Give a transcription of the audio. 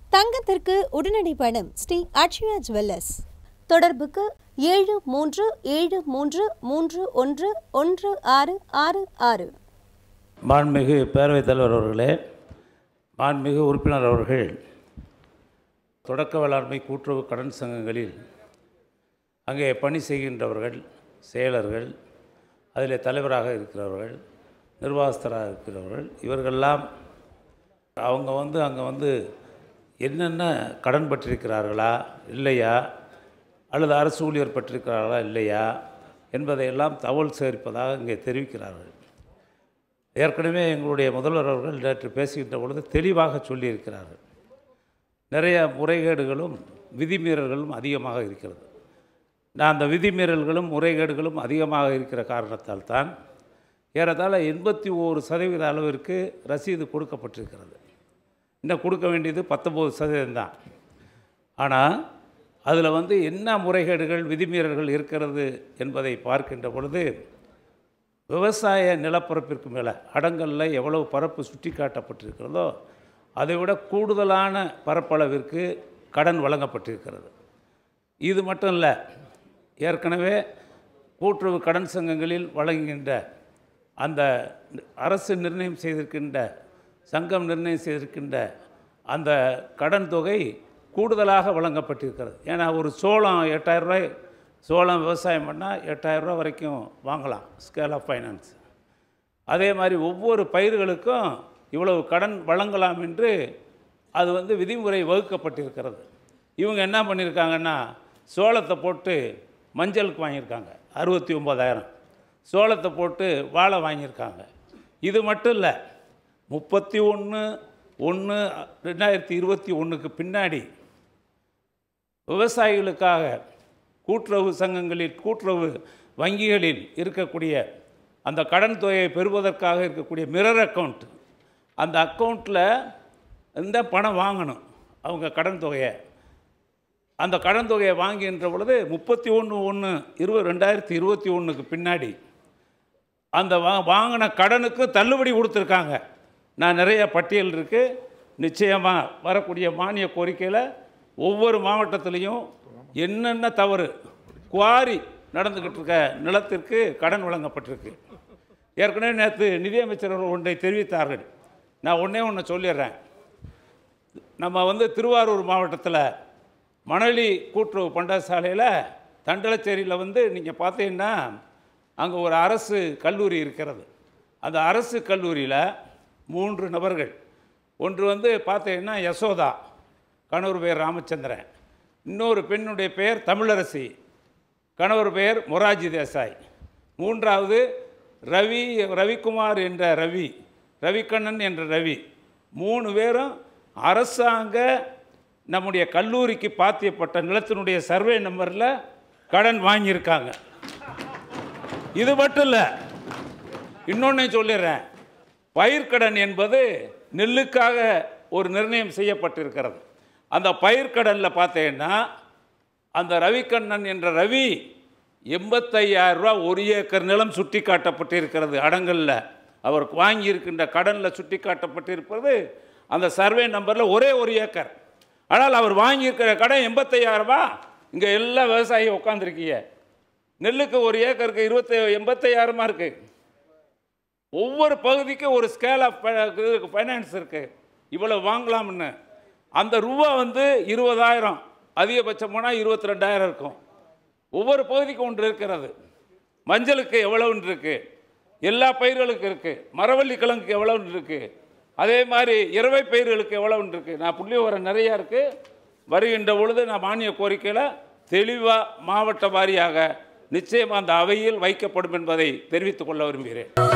தங்கத்திற்கு உடனடி பணம் ஸ்ரீ அட்சயா ஜுவல்லர்ஸ் தொடர்புக்கு ஏழு மூன்று ஏழு மூன்று மூன்று ஒன்று ஒன்று ஆறு ஆறு ஆறு மாண்புமிகு பேரவைத் தலைவர் அவர்களே மாண்புமிகு உறுப்பினர் அவர்கள் தொடக்க வேளாண்மை கூட்டுறவு கடன் சங்கங்களில் அங்கே பணி செய்கின்றவர்கள் செயலர்கள் அதில் தலைவராக இருக்கிறவர்கள் நிர்வாகஸ்தராக இருக்கிறவர்கள் இவர்களெல்லாம் அவங்க வந்து அங்கே வந்து என்னென்ன கடன் பட்டிருக்கிறார்களா இல்லையா அல்லது அரசு ஊழியர் பட்டிருக்கிறார்களா இல்லையா என்பதையெல்லாம் தகவல் சேகரிப்பதாக இங்கே தெரிவிக்கிறார்கள் ஏற்கனவே எங்களுடைய முதல்வர் அவர்கள் நேற்று பேசுகின்ற பொழுது தெளிவாக சொல்லியிருக்கிறார்கள் நிறைய முறைகேடுகளும் விதிமீறல்களும் அதிகமாக இருக்கிறது நான் அந்த விதிமீறல்களும் முறைகேடுகளும் அதிகமாக இருக்கிற காரணத்தால் தான் ஏறத்தாழ எண்பத்தி ஓரு சதவீத அளவிற்கு ரசீது கொடுக்கப்பட்டிருக்கிறது இன்னும் கொடுக்க வேண்டியது பத்தொம்போது சதவீதம் தான் ஆனால் அதில் வந்து என்ன முறைகேடுகள் விதிமீறல்கள் இருக்கிறது என்பதை பார்க்கின்ற பொழுது விவசாய நிலப்பரப்பிற்கு மேலே அடங்கலில் எவ்வளவு பரப்பு சுட்டி காட்டப்பட்டிருக்கிறதோ அதை விட கூடுதலான பரப்பளவிற்கு கடன் வழங்கப்பட்டிருக்கிறது இது மட்டும் இல்லை ஏற்கனவே கூட்டுறவு கடன் சங்கங்களில் வழங்குகின்ற அந்த அரசு நிர்ணயம் செய்திருக்கின்ற சங்கம் நிர்ணயம் செய்திருக்கின்ற அந்த கடன் தொகை கூடுதலாக வழங்கப்பட்டிருக்கிறது ஏன்னா ஒரு சோளம் எட்டாயிரம் ரூபாய் சோளம் விவசாயம் பண்ணால் எட்டாயிரரூபா வரைக்கும் வாங்கலாம் ஸ்கேல் ஆஃப் ஃபைனான்ஸ் அதே மாதிரி ஒவ்வொரு பயிர்களுக்கும் இவ்வளவு கடன் வழங்கலாம் என்று அது வந்து விதிமுறை வகுக்கப்பட்டிருக்கிறது இவங்க என்ன பண்ணியிருக்காங்கன்னா சோளத்தை போட்டு மஞ்சளுக்கு வாங்கியிருக்காங்க அறுபத்தி ஒம்பதாயிரம் சோளத்தை போட்டு வாழை வாங்கியிருக்காங்க இது மட்டும் இல்லை முப்பத்தி ஒன்று ஒன்று ரெண்டாயிரத்தி இருபத்தி ஒன்றுக்கு பின்னாடி விவசாயிகளுக்காக கூட்டுறவு சங்கங்களில் கூட்டுறவு வங்கிகளில் இருக்கக்கூடிய அந்த கடன் தொகையை பெறுவதற்காக இருக்கக்கூடிய மிரர் அக்கௌண்ட் அந்த அக்கௌண்ட்டில் இந்த பணம் வாங்கணும் அவங்க கடன் தொகையை அந்த கடன் தொகையை வாங்குகின்ற பொழுது முப்பத்தி ஒன்று ஒன்று இருபது ரெண்டாயிரத்தி இருபத்தி ஒன்றுக்கு பின்னாடி அந்த வா வாங்கின கடனுக்கு தள்ளுபடி கொடுத்துருக்காங்க நான் நிறைய பட்டியல் இருக்குது நிச்சயமாக வரக்கூடிய மானிய கோரிக்கையில் ஒவ்வொரு மாவட்டத்திலையும் என்னென்ன தவறு குவாரி நடந்துக்கிட்டு இருக்க நிலத்திற்கு கடன் வழங்கப்பட்டிருக்கு ஏற்கனவே நேற்று நிதியமைச்சர் அவர்கள் ஒன்றை தெரிவித்தார்கள் நான் ஒன்றே ஒன்று சொல்லிடுறேன் நம்ம வந்து திருவாரூர் மாவட்டத்தில் மணலி கூட்டுறவு பண்டசாலையில் தண்டலச்சேரியில் வந்து நீங்கள் பார்த்தீங்கன்னா அங்கே ஒரு அரசு கல்லூரி இருக்கிறது அந்த அரசு கல்லூரியில் மூன்று நபர்கள் ஒன்று வந்து பார்த்தீங்கன்னா யசோதா கணவர் பெயர் ராமச்சந்திரன் இன்னொரு பெண்ணுடைய பெயர் தமிழரசி கணவர் பெயர் மொராஜி தேசாய் மூன்றாவது ரவி ரவிக்குமார் என்ற ரவி ரவிக்கண்ணன் என்ற ரவி மூணு பேரும் அரசாங்க நம்முடைய கல்லூரிக்கு பாத்தியப்பட்ட நிலத்தினுடைய சர்வே நம்பரில் கடன் வாங்கியிருக்காங்க இது மட்டும் இல்லை இன்னொன்று சொல்லிடுறேன் பயிர்க்கடன் என்பது நெல்லுக்காக ஒரு நிர்ணயம் செய்யப்பட்டிருக்கிறது அந்த பயிர்க்கடனில் பார்த்தீங்கன்னா அந்த ரவிக்கண்ணன் என்ற ரவி எண்பத்தையாயிரம் ரூபா ஒரு ஏக்கர் நிலம் சுட்டி காட்டப்பட்டிருக்கிறது அடங்கலில் அவர் வாங்கியிருக்கின்ற கடனில் சுட்டி காட்டப்பட்டிருப்பது அந்த சர்வே நம்பரில் ஒரே ஒரு ஏக்கர் ஆனால் அவர் வாங்கியிருக்கிற கடன் எண்பத்தையாயிரம் ரூபா இங்கே எல்லா விவசாயியும் உட்காந்துருக்கீங்க நெல்லுக்கு ஒரு ஏக்கருக்கு இருபத்தி எண்பத்தையாயிரமா இருக்குது ஒவ்வொரு பகுதிக்கும் ஒரு ஸ்கேல் ஆஃப் ஃபைனான்ஸ் இருக்குது இவ்வளோ வாங்கலாம்னு அந்த ரூபா வந்து இருபதாயிரம் அதிகபட்சம் போனால் இருபத்தி ரெண்டாயிரம் இருக்கும் ஒவ்வொரு பகுதிக்கும் ஒன்று இருக்கிறது மஞ்சளுக்கு எவ்வளவுன்னு இருக்குது எல்லா பயிர்களுக்கும் இருக்குது மரவள்ளி கிழங்குக்கு எவ்வளவுன்னு இருக்குது அதே மாதிரி இரவை பயிர்களுக்கு எவ்வளவுன்னு இருக்குது நான் புள்ளி வர நிறையா இருக்குது வருகின்ற பொழுது நான் மானிய கோரிக்கையில் தெளிவாக மாவட்ட வாரியாக நிச்சயம் அந்த அவையில் வைக்கப்படும் என்பதை தெரிவித்துக் கொள்ள விரும்புகிறேன்